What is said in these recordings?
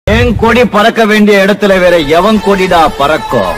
என் கொடி பறக்க வேண்டிய இடத்துல வேற எவன் கொடிடா பறக்கும்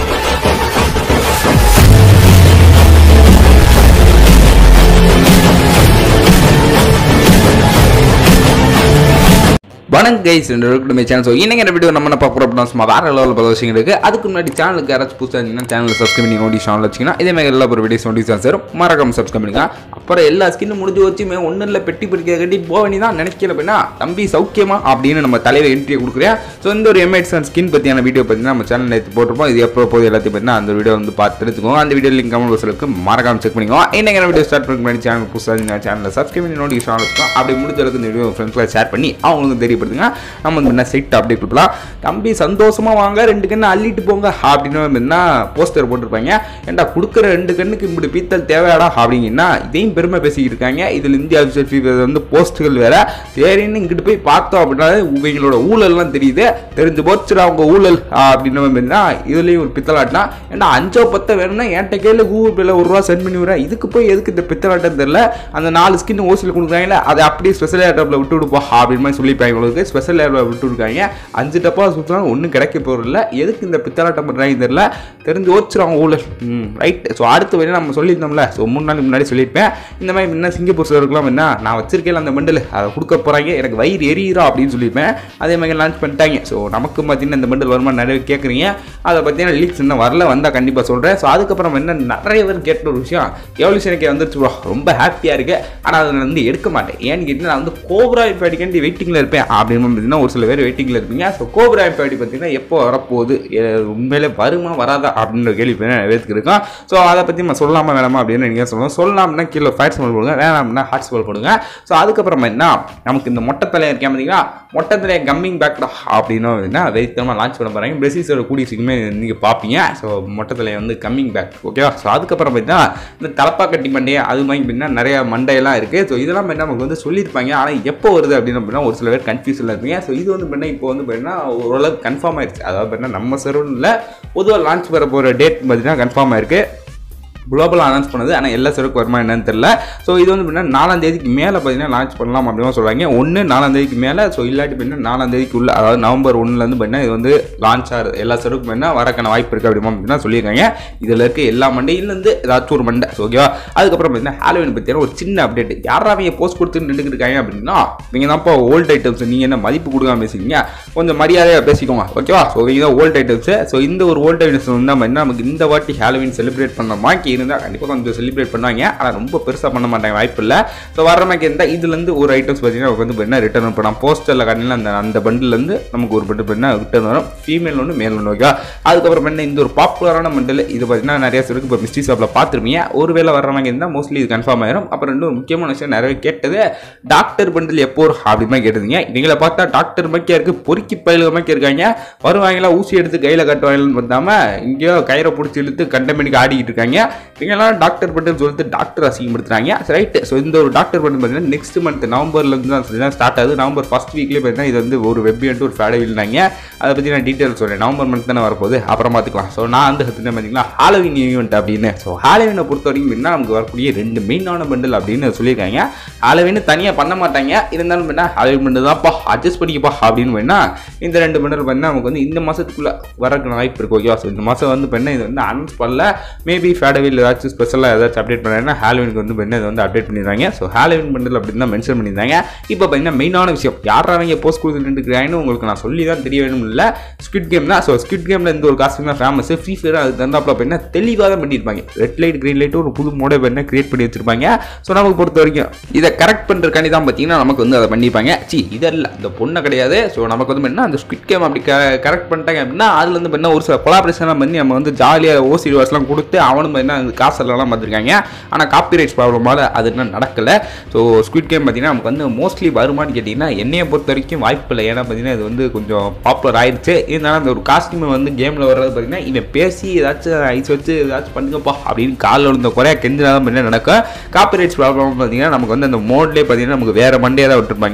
வணக்கம் கைஸ் ரெண்டு சேனல் ஸோ இன்னைக்கு இந்த வீடியோ நம்ம என்ன பார்க்க போகிறோம் அப்படின்னா சும்மா வேறு லெவலில் பல விஷயங்கள் இருக்குது அதுக்கு முன்னாடி சேனலுக்கு யாராச்சும் புதுசாக இருந்தீங்கன்னா சேனலில் சப்ஸ்கிரைப் பண்ணி நோட்டிஃபிகேஷன் வச்சிங்கன்னா இதே மாதிரி எல்லா ஒரு வீடியோஸ் நோட்டிஃபிகேஷன் சேரும் மறக்காம சப்ஸ்கிரைப் பண்ணுங்க அப்புறம் எல்லா ஸ்கின்னும் முடிஞ்சு வச்சுமே ஒன்றும் இல்லை பெட்டி பிடிக்க கட்டி போக வேண்டி தான் நினைக்கல அப்படின்னா தம்பி சௌக்கியமா அப்படின்னு நம்ம தலைவர் என்ட்ரி கொடுக்குறேன் ஸோ இந்த ஒரு எம்ஐட்ஸ் ஸ்கின் பற்றியான வீடியோ பார்த்தீங்கன்னா நம்ம சேனல் எடுத்து போட்டிருப்போம் இது எப்போ போது எல்லாத்தையும் பார்த்தீங்கன்னா அந்த வீடியோ வந்து பார்த்து தெரிஞ்சுக்கோங்க அந்த வீடியோ லிங்க் கமெண்ட் பாக்ஸில் மறக்காம செக் பண்ணிக்கோங்க இன்னைக்கு வீடியோ ஸ்டார்ட் பண்ணி முன்னாடி சேனல் புதுசாக இருந்தீங்க சேனலில் சப்ஸ்கிரைப் பண்ணி நோட்டிஃபிகேஷன் வச்சுக்கோங்க அப்படி முடிஞ்ச அளவுக்கு இந்த வீடியோ ஃப்ரெண்ட்ஸ்லாம் ஷேர் பண்ணி அவங்களுக்கு தெரியப்படுத்துங்க நம்ம வந்து என்ன செட் அப்டேட் கொடுக்கலாம் தம்பி சந்தோஷமா வாங்க ரெண்டு கண்ணு அள்ளிட்டு போங்க அப்படின்னு என்ன போஸ்டர் போட்டிருப்பாங்க ஏன்டா கொடுக்குற ரெண்டு கண்ணுக்கு இப்படி பீத்தல் தேவையாடா அப்படிங்கன்னா இதையும் பெருமை பேசிக்கிட்டு இருக்காங்க இதில் இந்தியா அபிஷியல் ஃபீவர் வந்து போஸ்ட்டுகள் வேற சரின்னு இங்கிட்டு போய் பார்த்தோம் அப்படின்னா இவங்களோட ஊழல்லாம் தெரியுது தெரிஞ்சு போச்சுடா அவங்க ஊழல் அப்படின்னு அப்படின்னா இதுலேயும் ஒரு பித்தலாட்னா ஏன்டா அஞ்சோ பத்தோ வேணும்னா என்கிட்ட கேள்வி கூகுள் பேல ஒரு ரூபா சென்ட் பண்ணி விடுறேன் இதுக்கு போய் எதுக்கு இந்த பித்தலாட்டம் தெரியல அந்த நாலு ஸ்கின் ஓசியில் கொடுக்குறாங்களே அதை அப்படியே ஸ்பெஷல் ஏர்டப்பில் விட்டு விடுப்பா அப்படின்னு மாதிரி சொல்லிப்பாங்க உங்களுக்கு ஸ்பெஷல் ஏர்டப்பில் விட்டு விடுக்காங்க அஞ்சு டப்பா சுற்றினா ஒன்றும் கிடைக்க போகிறதில்ல எதுக்கு இந்த பித்தலாட்டம் பண்ணுறாங்க தெரியல தெரிஞ்சு ஓச்சுறாங்க ஊழல் ம் ரைட் ஸோ அடுத்து வேணும் நம்ம சொல்லியிருந்தோம்ல ஸோ மூணு நாளைக்கு முன்னாடி சொல்லியிருப்பேன் இந்த மாதிரி என்ன சிங்கப்பூர் இருக்கலாம் என்ன நான் வச்சிருக்கேன் அந்த மண்டல் அதை கொடுக்க போகிறாங்க எனக்கு வயிறு எரியிறா அப்படின்னு சொல்லியிருப்பேன் அதே மாதிரி லான்ச் பண்ணிட்டாங்க ஸோ நமக்கு பார்த்தீங்கன்னா இந்த மண்டல் வருமா நிறைய கேட்குறீங்க அதை பார்த்தீங்கன்னா லீக்ஸ் இன்னும் வரல வந்தால் கண்டிப்பாக சொல்கிறேன் ஸோ அதுக்கப்புறம் என்ன நிறைய பேர் கேட்ட ஒரு விஷயம் எவல்யூஷனுக்கு வந்துருச்சு bro. ரொம்ப ஹாப்பியாக இருக்கு ஆனால் அதை நான் வந்து எடுக்க மாட்டேன் ஏன்னு கேட்டிங்கன்னா நான் வந்து கோப்ரா பேடிக்காண்டி வெயிட்டிங்கில் இருப்பேன் அப்படின்னு பார்த்தீங்கன்னா ஒரு சில பேர் வெயிட்டிங்கில் இருப்பீங்க ஸோ கோப்ரா பேடி பார்த்தீங்கன்னா எப்போ வரப்போகுது எ- உண்மையிலே வருமா வராதா அப்படின்ற கேள்வி பேர் நிறைய பேருக்கு இருக்கும் ஸோ அதை பற்றி நம்ம சொல்லாமா வேணாமா அப்படின்னு நீங்கள் சொல்லணும் சொல்லலாம்னா கீழே ஃபைட் ஸ்மால் போடுங்க வேணாம்னா ஹார்ட் ஸ்மால் போடுங்க ஸோ அதுக்கப்புறமா என்ன நமக்கு இந்த மொட்டை தலையை இருக்கேன் பார்த்தீங்களா மொட்டை தலையை கம்மிங் பேக்டா அப்படின்னு என்ன வெறித்தனமாக லான்ச் பண்ண போகிறாங்க பிரசிஸோட கூடிய சீக்கிரமே நீங்கள் பார்ப்பீங்க ஸோ மொட்டை தலையை வந்து கம்மிங் பேக் ஓகேவா ஸோ அதுக்கப்புறம் பார்த்தீங்கன்னா இந்த தலப்பா கட்டி மண்டையை அது மாதிரி பார்த்தீங்கன்னா நிறைய மண்டையெல்லாம் இருக்குது ஸோ இதெல்லாம் பார்த்தீங்கன்னா நமக்கு வந்து சொல்லியிருப்பாங்க ஆனால் எப்போ வருது அப்படின்னு அப்படின்னா ஒரு சில பேர் கன்ஃபியூஷனில் இருப்பீங்க ஸோ இது வந்து பார்த்தீங்கன்னா இப்போ வந்து பார்த்தீங்கன்னா ஓரளவுக்கு கன்ஃபார்ம் ஆயிடுச்சு அதாவது பார்த்தீங்கன்னா நம்ம சர்வனில் பொதுவாக லான்ச் வர போகிற டேட் பார்த்தீங்கன்னா கன்ஃபார்ம் ஆயிருக்கு குளோபல் அனௌன்ஸ் பண்ணது ஆனால் எல்லா சருக்கு வருமா என்னன்னு தெரியல ஸோ இது வந்து பார்த்தீங்கன்னா நாலாம் தேதிக்கு மேலே பார்த்தீங்கன்னா லான்ச் பண்ணலாம் அப்படின்னு சொல்கிறாங்க ஒன்று நாலாம் தேதிக்கு மேலே ஸோ இல்லாட்டி பார்த்தீங்கன்னா நாலாம் தேதிக்கு உள்ள அதாவது நவம்பர் ஒன்றுலேருந்து பார்த்தீங்கன்னா இது வந்து லான்ச் ஆகுது எல்லா சருக்கும் பார்த்தீங்கன்னா வரக்கான வாய்ப்பு இருக்குது அப்படிமா அப்படின்னா சொல்லியிருக்காங்க இதில் இருக்க எல்லா மண்டையிலேருந்து ஏதாச்சும் ஒரு மண்டை ஸோ ஓகேவா அதுக்கப்புறம் பார்த்தீங்கன்னா ஹாலோவின் பற்றியான ஒரு சின்ன அப்டேட் யாரா அவங்க போஸ்ட் கொடுத்து நின்றுட்டு இருக்காங்க அப்படின்னா நீங்கள் தான்ப்பா ஓல்ட் ஐட்டம்ஸ் நீங்கள் என்ன மதிப்பு கொடுக்காம பேசுறீங்க கொஞ்சம் மரியாதையாக பேசிக்கோங்க ஓகேவா ஸோ இவங்க தான் ஓல்ட் ஐட்டம்ஸ் ஸோ இந்த ஒரு ஓல்ட் ஐட்டம்ஸ் வந்து நம்ம என்ன நமக்கு இந்த வாட்டி ஹாலோவின் செலிப்ரேட் பண்ண மாதிரி இருந்தால் கண்டிப்பாக கொஞ்சம் செலிப்ரேட் பண்ணுவாங்க ஆனால் ரொம்ப பெருசாக பண்ண மாட்டாங்க வாய்ப்பு இல்லை ஸோ வர மாதிரி இருந்தால் இதுலேருந்து ஒரு ஐட்டம்ஸ் பார்த்தீங்கன்னா நமக்கு வந்து என்ன ரிட்டர்ன் பண்ணலாம் போஸ்டரில் காட்டினா அந்த அந்த பண்டிலேருந்து நமக்கு ஒரு பண்டில் பண்ணால் ரிட்டர்ன் வரும் ஃபீமேல் ஒன்று மேல் ஒன்று ஓகேவா அதுக்கப்புறம் என்ன இந்த ஒரு பாப்புலரான பண்டில் இது பார்த்தீங்கன்னா நிறைய பேருக்கு இப்போ மிஸ்டி ஷாப்பில் பார்த்துருப்பீங்க ஒருவேளை வர மாதிரி இருந்தால் மோஸ்ட்லி இது கன்ஃபார்ம் ஆயிரும் அப்புறம் இன்னொரு முக்கியமான விஷயம் நிறைய கேட்டது டாக்டர் பண்டில் எப்போ வரும் அப்படி மாதிரி கேட்டதுங்க இவங்களை பார்த்தா டாக்டர் மக்கியா இருக்கு பொறுக்கி பயிலுக மக்கி இருக்காங்க வருவாங்களா ஊசி எடுத்து கையில் கட்டுவாங்கன்னு பார்த்தாம இங்கேயோ கயிறை பிடிச்சி இழுத்து கண்டமேனிக்கு ஆடிக்கிட்டு இருக்காங்க இவங்கெல்லாம் டாக்டர் பட்டன் சொல்லிட்டு டாக்டர் அசிங்கப்படுத்துறாங்க ரைட்டு ஸோ இந்த ஒரு டாக்டர் பட்டன் பார்த்தீங்கன்னா நெக்ஸ்ட் மந்த் நவம்பர்லேருந்து தான் சொல்லி ஸ்டார்ட் ஆகுது நவம்பர் ஃபர்ஸ்ட் வீக்லேயே பார்த்தீங்கன்னா இது வந்து ஒரு வெப் ஒரு ஃபேடை இல்லைங்க அதை பற்றி நான் டீட்டெயில் சொல்கிறேன் நவம்பர் மந்த் தானே வரப்போகுது அப்புறம் பார்த்துக்கலாம் ஸோ நான் வந்து கற்றுனேன் பார்த்தீங்கன்னா ஹாலோவின் ஈவெண்ட் அப்படின்னு ஸோ ஹாலோவினை பொறுத்த வரைக்கும் என்ன நமக்கு வரக்கூடிய ரெண்டு மெயினான பண்டில் அப்படின்னு சொல்லியிருக்காங்க ஹாலோவின் தனியாக பண்ண மாட்டாங்க இருந்தாலும் என்ன ஹாலோவின் பண்டில் தான்ப்பா அட்ஜஸ்ட் பண்ணிக்கப்பா அப்படின்னு வேணா இந்த ரெண்டு பண்டில் பார்த்தீங்கன்னா நமக்கு வந்து இந்த மாதத்துக்குள்ளே வரக்கு வாய்ப்பு இருக்கு ஓகேவா ஸோ இந்த மாதம் வந்து பண்ண இது வந்து அனௌன்ஸ் பண்ணல மேபி ஃபேடவில் ஏதாச்சும் ஸ்பெஷலாக ஏதாச்சும் அப்டேட் பண்ணாங்கன்னா ஹாலோவினுக்கு வந்து பண்ண இதை வந்து அப்டேட் பண்ணிடுறாங்க ஸோ ஹாலோவின் பண்டில் அப்படின்னு தான் மென்ஷன் பண்ணியிருந்தாங்க இப்போ பார்த்தீங்கன்னா மெயினான விஷயம் யார் அவங்க போஸ்ட் கொடுத்துட்டு உங்களுக்கு நான் சொல்லி தான் தெரிய வேணும் இல்லை ஸ்கிட் கேம் தான் ஸோ ஸ்கிட் கேமில் இந்த ஒரு காஸ்டியூம் தான் ஃபேமஸ் ஃப்ரீ ஃபயர் அது தந்தாப்பில் பண்ண தெளிவாக தான் பண்ணியிருப்பாங்க ரெட் லைட் கிரீன் லைட் ஒரு புது மோட பண்ண கிரியேட் பண்ணி வச்சிருப்பாங்க ஸோ நமக்கு பொறுத்த வரைக்கும் இதை கரெக்ட் பண்ணுறக்காண்டி தான் பார்த்தீங்கன்னா நமக்கு வந்து அதை பண்ணியிருப்பாங்க சி இதல்ல இந்த பொண்ணை கிடையாது ஸோ நமக்கு வந்து என்ன அந்த ஸ்கிட் கேம் அப்படி கரெக்ட் பண்ணிட்டாங்க அப்படின்னா அதுல இருந்து பண்ண ஒரு சில கொலாபரேஷன்லாம் பண்ணி நம்ம வந்து ஜாலியாக ஓசி ரிவர்ஸ்லாம் கொடுத்து அவனும் என்ன அந்த காசெல்லாம் பார்த்துருக்காங்க ஆனால் காப்பிரைட்ஸ் ப்ராப்ளமால் அது இன்னும் நடக்கலை ஸோ ஸ்குவிட் கேம் பார்த்தீங்கன்னா நமக்கு வந்து மோஸ்ட்லி வருமானு கேட்டிங்கன்னா என்னையை பொறுத்த வரைக்கும் வாய்ப்பு இல்லை ஏன்னா பார்த்தீங்கன்னா இது வந்து கொஞ்சம் பாப்புலர் ஆயிடுச்சு இருந்தாலும் அந்த ஒரு காஸ்டியூம் வந்து கேமில் வர்றது பார்த்தீங்கன்னா இவன் பேசி ஏதாச்சும் ஐஸ் வச்சு ஏதாச்சும் பண்ணுங்கப்பா அப்படின்னு காலில் விழுந்த குறையா கெஞ்சினா தான் பண்ண நடக்கும் காப்பிரைட்ஸ் ப்ராப்ளம் பார்த்தீங்கன்னா நமக்கு வந்து அந்த மோட்லேயே பார்த்தீங்கன்னா நமக்கு வேறு மண்டே தான் விட்டுருப்பாங்க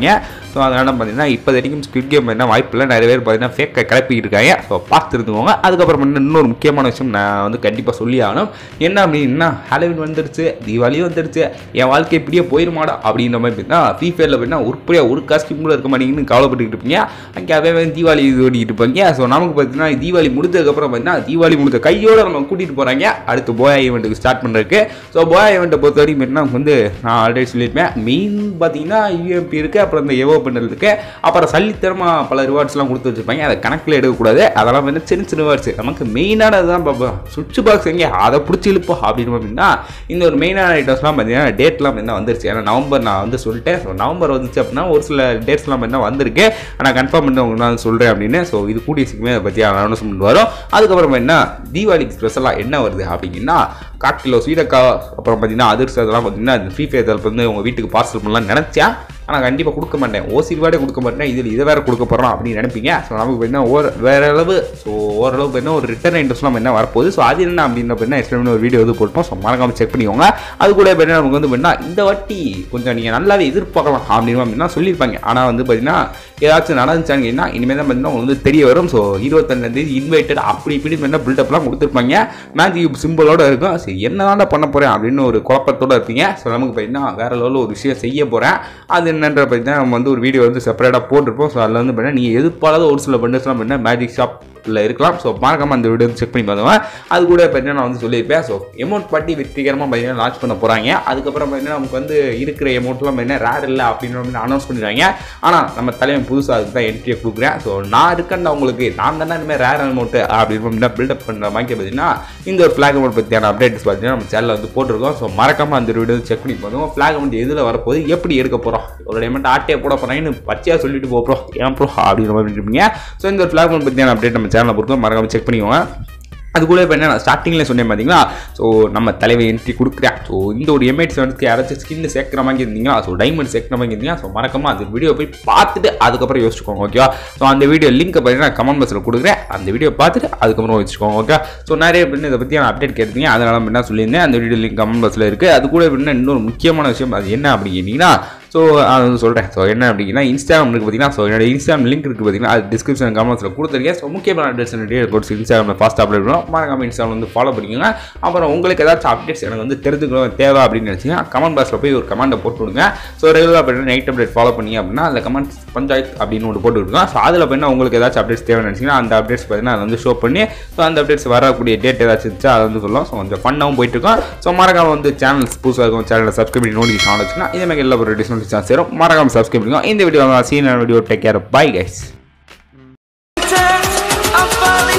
ஸோ அதனால் பார்த்தீங்கன்னா இப்போ வரைக்கும் ஸ்குவிட் கேம் என்ன வாய்ப்பு இல்லை நிறைய பேர் பார்த்தீங்கன்னா ஃபேக்கை கிளப்பிக்கிட்டு இருக்காங்க ஸோ பார்த்து இருந்துக்கோங்க அதுக்கப்புறம் வந்து இன்னொரு முக்கியமான விஷயம் நான் வந்து கண்டிப்பாக சொல்லி ஆகணும் என்ன அப்படின்னா ஹாலோவின் வந்துருச்சு தீபாவளியும் வந்துருச்சு என் வாழ்க்கை இப்படியே போயிருமாடா அப்படின்ற மாதிரி பார்த்தீங்கன்னா ஃப்ரீ ஃபயரில் பார்த்தீங்கன்னா உருப்படியாக ஒரு காஸ்டியூம் கூட இருக்க மாட்டேங்குன்னு கவலைப்பட்டுக்கிட்டு இருப்பீங்க அங்கே அவன் தீபாவளி இது ஓடிக்கிட்டு இருப்பாங்க ஸோ நமக்கு பார்த்தீங்கன்னா தீபாவளி முடிஞ்சதுக்கப்புறம் பார்த்தீங்கன்னா தீபாவளி முடிஞ்ச கையோட நம்ம கூட்டிகிட்டு போகிறாங்க அடுத்து போயா ஈவெண்ட்டுக்கு ஸ்டார்ட் பண்ணுறதுக்கு ஸோ போயா ஈவெண்ட்டை பொறுத்த வரைக்கும் பார்த்தீங்கன்னா நமக்கு வந்து நான் ஆல்ரெடி சொல்லியிருப்பேன் மெயின் பார்த்தீங்கன்னா யூஎம்பி இருக்குது அப்புறம் இந்த எவோ பண்ணல் இருக்குது அப்புறம் சல்லித்தரமாக பல ரிவார்ட்ஸ்லாம் கொடுத்து வச்சிருப்பாங்க அதை கணக்கில் எடுக்கக்கூடாது அதெல்லாம் வந்து சின்ன சின்ன ரிவார்ட்ஸ் நமக்கு மெயினானது தான் பார்ப்போம் சுவிட்ச் பாக்ஸ் எங்கே அதை பிடிச்சி இழுப்போம் அப்படின்னு அப்படின்னா இந்த ஒரு மெயினான ஐட்டம்ஸ்லாம் பார்த்தீங்கன்னா டேட்லாம் என்ன வந்துருச்சு ஏன்னா நவம்பர் நான் வந்து சொல்லிட்டேன் ஸோ நவம்பர் வந்துச்சு அப்படின்னா ஒரு சில டேட்ஸ்லாம் என்ன வந்திருக்கு ஆனால் கன்ஃபார்ம் பண்ணி உங்களுக்கு நான் சொல்கிறேன் அப்படின்னு ஸோ இது கூடிய சீக்கிரமே அதை பற்றி அனௌன்ஸ்மெண்ட் வரும் அதுக்கப்புறம் என்ன தீபாவளிக்கு ஸ்பெஷலாக என்ன வருது அப்படின்னா காக்கிலோ ஸ்வீடக்கா அப்புறம் பார்த்தீங்கன்னா அதிர்ஷ்டம் அதெல்லாம் பார்த்தீங்கன்னா ஃப்ரீ ஃபயர் தரப்பு வந்து உங்கள் வீட்டுக்கு பார்சல் பண்ணலாம் நினச்சேன் ஆனால் கண்டிப்பாக கொடுக்க மாட்டேன் ஓசி ரிவார்டே கொடுக்க மாட்டேன் இதில் இதை வேறு கொடுக்க போகிறோம் அப்படின்னு நினைப்பீங்க ஸோ நமக்கு என்ன ஓர் வேற அளவு ஸோ ஓரளவுக்கு என்ன ஒரு ரிட்டர்ன் இன்ட்ரெஸ்ட்லாம் என்ன வரப்போகுது ஸோ அது என்ன அப்படின்ற என்ன எக்ஸ்பிளைன் பண்ணி ஒரு வீடியோ வந்து போட்டோம் ஸோ மறக்காம செக் பண்ணிக்கோங்க அது கூட என்ன நமக்கு வந்து பண்ணால் இந்த வாட்டி கொஞ்சம் நீங்கள் நல்லாவே எதிர்பார்க்கலாம் அப்படின்னு அப்படின்னா சொல்லியிருப்பாங்க ஆனால் வந்து பார்த்தீங்கன்னா ஏதாச்சும் நடந்துச்சான்னு கேட்டிங்கன்னா இனிமேல் தான் பார்த்தீங்கன்னா உங்களுக்கு வந்து தெரிய வரும் ஸோ இருபத்தஞ்சாந்தேதி இன்வைட்டட் அப்படி இப்படி என்ன பில்டப்லாம் கொடுத்துருப்பாங்க மேஜிக் சிம்பிளோட இருக்கும் சரி என்ன பண்ண போகிறேன் அப்படின்னு ஒரு குழப்பத்தோட இருப்பீங்க ஸோ நமக்கு பார்த்தீங்கன்னா வேற லெவலில் ஒரு விஷயம் செய்ய போகிறேன் அது என்னன்ற பற்றி தான் நம்ம வந்து ஒரு வீடியோ வந்து செப்பரேட்டாக போட்டிருப்போம் ஸோ அதில் வந்து பார்த்தீங்கன்னா நீங்கள் எதிர்பாராத ஒரு சில பண்டர்ஸ்லாம் பார்த்தீங்கன்னா மேஜிக் ஷாப்பில் இருக்கலாம் ஸோ மறக்காம அந்த வீடியோ செக் பண்ணி பார்த்துங்க அது கூட பார்த்தீங்கன்னா நான் வந்து சொல்லியிருப்பேன் ஸோ எமௌண்ட் பாட்டி வெற்றிகரமாக பார்த்தீங்கன்னா லான்ச் பண்ண போகிறாங்க அதுக்கப்புறம் பார்த்தீங்கன்னா நமக்கு வந்து இருக்கிற எமௌண்ட்லாம் பார்த்தீங்கன்னா ரேர் இல்லை அப்படின்னு அனௌன்ஸ் பண்ணிடுறாங்க ஆனால் நம்ம தலைவன் புதுசாக அதுக்கு தான் என்ட்ரியை கொடுக்குறேன் ஸோ நான் இருக்கேன் உங்களுக்கு நான் தானே இனிமேல் ரேர் அமௌண்ட்டு அப்படின்னு பில்டப் பண்ணுற மாதிரி பார்த்தீங்கன்னா இந்த ஒரு ஃப்ளாக் அமௌண்ட் பற்றியான அப்டேட்ஸ் பார்த்தீங்கன்னா நம்ம சேனலில் வந்து போட்டிருக்கோம் ஸோ மறக்காம அந்த வீடியோ செக் பண்ணி பார்த்துங்க ஃப்ளாக் அமௌண்ட் எதில் வரப்போகுது எப்படி எடுக்க போகிறோம் ஒரு அமௌண்ட் ஆட்டே போட போகிறேன்னு பச்சையாக சொல்லிட்டு போகிறோம் ஏன் ப்ரோ அப்படின்ற மாதிரி இருப்பீங்க ஸோ இந்த ஒரு ஃப்ளாக் அமௌண்ட் பற்றியான அப்டேட் நம்ம சேனலில் பொறுத்தோம் மறக்காம செக் பண்ணிக்கோங்க அது கூட இப்போ என்ன நான் ஸ்டார்டிங்கில் சொன்னேன் பார்த்தீங்களா ஸோ நம்ம தலைவை என்ட்ரி கொடுக்குறேன் ஸோ இந்த ஒரு எம்ஐட்ஸ் வந்து யாராச்சும் ஸ்கின் சேர்க்குற மாதிரி இருந்தீங்களா ஸோ டைமண்ட் சேர்க்குற மாதிரி இருந்தீங்க ஸோ மறக்காம அந்த வீடியோ போய் பார்த்துட்டு அதுக்கப்புறம் யோசிச்சுக்கோங்க ஓகேவா ஸோ அந்த வீடியோ லிங்க் பார்த்தீங்கன்னா கமெண்ட் பாக்ஸில் கொடுக்குறேன் அந்த வீடியோ பார்த்துட்டு அதுக்கப்புறம் வச்சுக்கோங்க ஓகே ஸோ நிறைய பேர் இதை பற்றி அப்டேட் கேட்டீங்க அதனால என்ன சொல்லியிருந்தேன் அந்த வீடியோ லிங்க் கமெண்ட் பாக்ஸில் இருக்குது அது கூட என்ன இன்னொரு முக்கியமான விஷயம் அது என்ன அப்படி கேட்டிங்கன்னா ஸோ அது வந்து சொல்கிறேன் ஸோ என்ன அப்படின்னா இன்ஸ்டாகிராம் இருக்குது பார்த்தீங்கன்னா ஸோ என்னோட இன்ஸ்டாகிராம் லிங்க் இருக்குது பார்த்தீங்கன்னா அது டிஸ்கிரிப்ஷன் கமெண்ட்ஸில் கொடுத்துருக்கேன் ஸோ முக்கியமான அப்டேட்ஸ் நிறைய கோட்ஸ் இன்ஸ்டாகிராமில் ஃபாஸ்ட் அப்டேட் பண்ணுவோம் மறக்காம இன்ஸ்டாகிராம் வந்து ஃபாலோ பண்ணிக்கோங்க அப்புறம் உங்களுக்கு ஏதாச்சும் அப்டேட்ஸ் எனக்கு வந்து தெரிஞ்சுக்கணும் தேவை அப்படின்னு நினச்சிங்கன்னா கமெண்ட் பாக்ஸில் போய் ஒரு கமெண்ட்டை போட்டு விடுங்க ஸோ ரெகுலராக பண்ணி நைட் அப்டேட் ஃபாலோ பண்ணி அப்படின்னா அந்த கமெண்ட் பஞ்சாயத்து அப்படின்னு ஒன்று போட்டு விடுங்க ஸோ அதில் பண்ணால் உங்களுக்கு ஏதாச்சும் அப்டேட்ஸ் தேவை நினச்சிங்கன்னா அந்த அப்டேட்ஸ் பார்த்தீங்கன்னா அதை வந்து ஷோ பண்ணி ஸோ அந்த அப்டேட்ஸ் வரக்கூடிய டேட் ஏதாச்சும் இருந்துச்சு அதை வந்து சொல்லலாம் ஸோ கொஞ்சம் ஃபன்னாகவும் போயிட்டு இருக்கோம் ஸோ மறக்காம வந்து சேனல்ஸ் புதுசாக இருக்கும் சேனலை சப்ஸ்கிரைப் பண்ணி நோட்டிஃபிகேஷன் வச்சுன்னா இதே மாதிரி எல்லா ஒரு டிஸ்கவுண்ட் சேரும் மறக்காம சப்ஸ்கிரைப் பண்ணுங்க இந்த வீடியோ சீன video take care bye guys I'm falling